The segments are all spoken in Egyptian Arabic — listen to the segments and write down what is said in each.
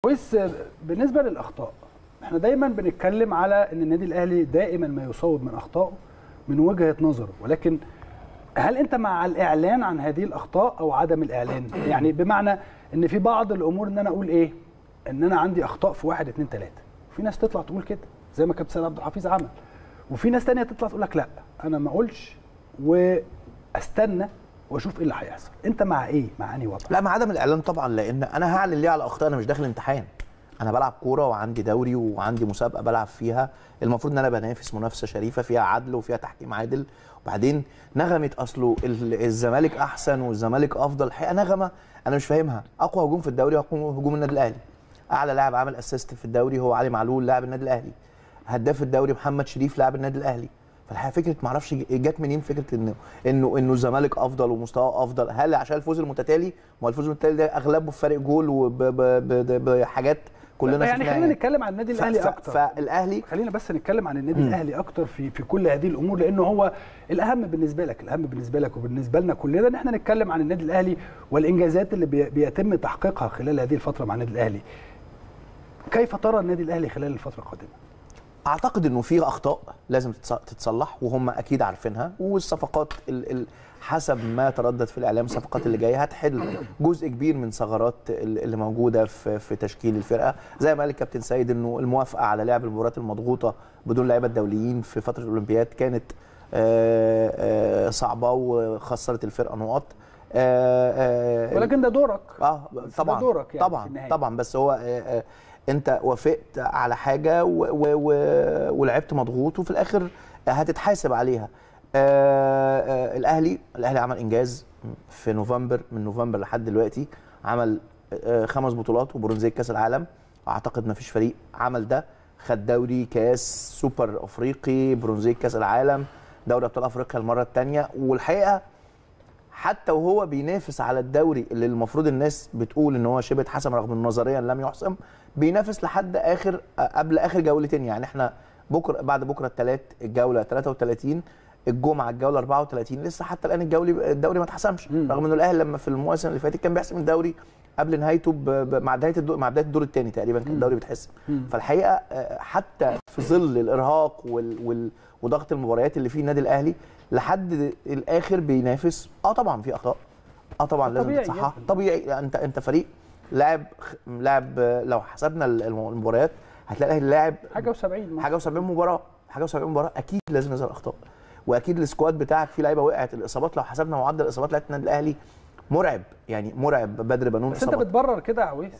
كويس بالنسبه للاخطاء احنا دايما بنتكلم على ان النادي الاهلي دائما ما يصوب من اخطائه من وجهه نظره ولكن هل انت مع الاعلان عن هذه الاخطاء او عدم الاعلان يعني بمعنى ان في بعض الامور ان انا اقول ايه ان انا عندي اخطاء في واحد اتنين تلاته في ناس تطلع تقول كده زي ما كابتن سيد عبد الحفيظ عمل وفي ناس تانية تطلع تقول لك لا انا ما اقولش واستنى واشوف ايه اللي هيحصل انت مع ايه مع انهي وضع لا مع عدم الاعلان طبعا لان انا هعلن ليه على اخطاء انا مش داخل امتحان انا بلعب كوره وعندي دوري وعندي مسابقه بلعب فيها المفروض ان انا بنافس منافسه شريفه فيها عدل وفيها تحكيم عادل وبعدين نغمه اصله ال- الزمالك احسن والزمالك افضل الحقيقه نغمه انا مش فاهمها اقوى هجوم في الدوري هو هجوم النادي الاهلي اعلى لاعب عامل اسيست في الدوري هو علي معلول لاعب النادي الاهلي هداف الدوري محمد شريف لاعب النادي الاهلي فالحقيقه فكره ما اعرفش جت منين فكره انه انه انه الزمالك افضل ومستواه افضل هل عشان الفوز المتتالي ما هو الفوز المتتالي ده اغلبه بفرق جول وبحاجات كلنا يعني شفناها خلينا نتكلم عن النادي ف- الاهلي ف- اكتر فالاهلي خلينا بس نتكلم عن النادي الاهلي اكتر في في كل هذه الامور لانه هو الاهم بالنسبه لك الاهم بالنسبه لك وبالنسبه لنا كلنا ان احنا نتكلم عن النادي الاهلي والانجازات اللي بي- بيتم تحقيقها خلال هذه الفتره مع النادي الاهلي كيف ترى النادي الاهلي خلال الفتره القادمه اعتقد انه في اخطاء لازم تتص- تتصلح وهم اكيد عارفينها والصفقات ال ال حسب ما تردد في الاعلام الصفقات اللي جايه هتحل جزء كبير من ثغرات ال- اللي موجوده في في تشكيل الفرقه زي ما قال الكابتن سيد انه الموافقه على لعب المباريات المضغوطه بدون لعيبه الدوليين في فتره الاولمبياد كانت آه، آه، صعبه وخسرت الفرقه نقط آه، آه، ولكن ده دورك اه ده طبعا دورك يعني في طبعا النهاية. طبعا بس هو آه، آه، انت وافقت على حاجه و و و ولعبت مضغوط وفي الاخر هتتحاسب عليها آه آه الاهلي الاهلي عمل انجاز في نوفمبر من نوفمبر لحد دلوقتي عمل آه خمس بطولات وبرونزيه كاس العالم اعتقد ما فيش فريق عمل ده خد دوري كاس سوبر افريقي برونزيه كاس العالم دوري ابطال افريقيا المره الثانيه والحقيقه حتى وهو بينافس على الدوري اللي المفروض الناس بتقول ان هو شبه اتحسم رغم انه نظريا لم يحسم بينافس لحد اخر قبل اخر جولتين يعني احنا بكره بعد بكره الثلاث الجوله 33 الجمعه الجوله 34 لسه حتى الان الجولي الدوري ما اتحسمش رغم انه الاهلي لما في المواسم اللي فاتت كان بيحسم الدوري قبل نهايته ب... ب... مع بدايه الدور مع بدايه الدور الثاني تقريبا كان الدوري بيتحسم فالحقيقه آه، حتى في ظل الارهاق وال... وال... وضغط المباريات اللي فيه النادي الاهلي لحد الاخر بينافس اه طبعا في اخطاء اه طبعا لازم طبيعي تصحح جداً. طبيعي انت انت فريق لاعب لاعب آه، لو حسبنا الم- المباريات هتلاقي الاهلي لاعب حاجه و70 حاجه و70 مباراه حاجه و70 مباراه اكيد لازم يظهر اخطاء واكيد السكواد بتاعك فيه لعيبه وقعت الاصابات لو حسبنا معدل الاصابات لعيبه النادي الاهلي مرعب يعني مرعب بدر بنون بس انت إصابات. بتبرر كده يا عويس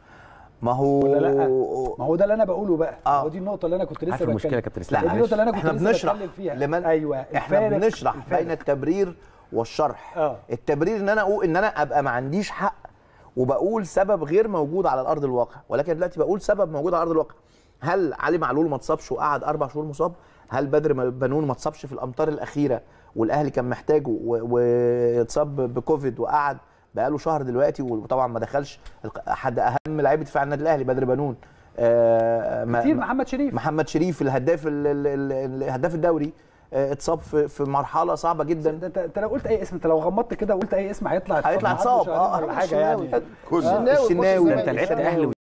ما هو ولا لا ما هو ده اللي انا بقوله بقى آه. هو دي النقطه اللي انا كنت لسه عارف المشكله يا بتكلم كابتن اسلام لا، دي معلش النقطه اللي انا كنت احنا لسه بنشرح بتكلم فيها لمن ايوه احنا الفارق- بنشرح الفارق. بين التبرير والشرح آه. التبرير ان انا اقول ان انا ابقى ما عنديش حق وبقول سبب غير موجود على الارض الواقع ولكن دلوقتي بقول سبب موجود على ارض الواقع هل علي معلول ما اتصابش وقعد اربع شهور مصاب هل بدر م- بنون ما اتصابش في الامطار الاخيره والاهلي كان محتاجه و- واتصاب بكوفيد وقعد بقاله شهر دلوقتي وطبعا ما دخلش الق- احد اهم لعيبه دفاع النادي الاهلي بدر بنون آه، ما- كتير ما- محمد شريف محمد شريف الهداف ال- ال- ال- الهداف الدوري آه، اتصاب في في مرحله صعبه جدا ده انت انت لو قلت اي اسم انت لو غمضت كده وقلت اي اسم هيطلع هيطلع اتصاب اتصاب محدش عليه ولا حاجه يعني الشناوي ده انت لعبت اهلي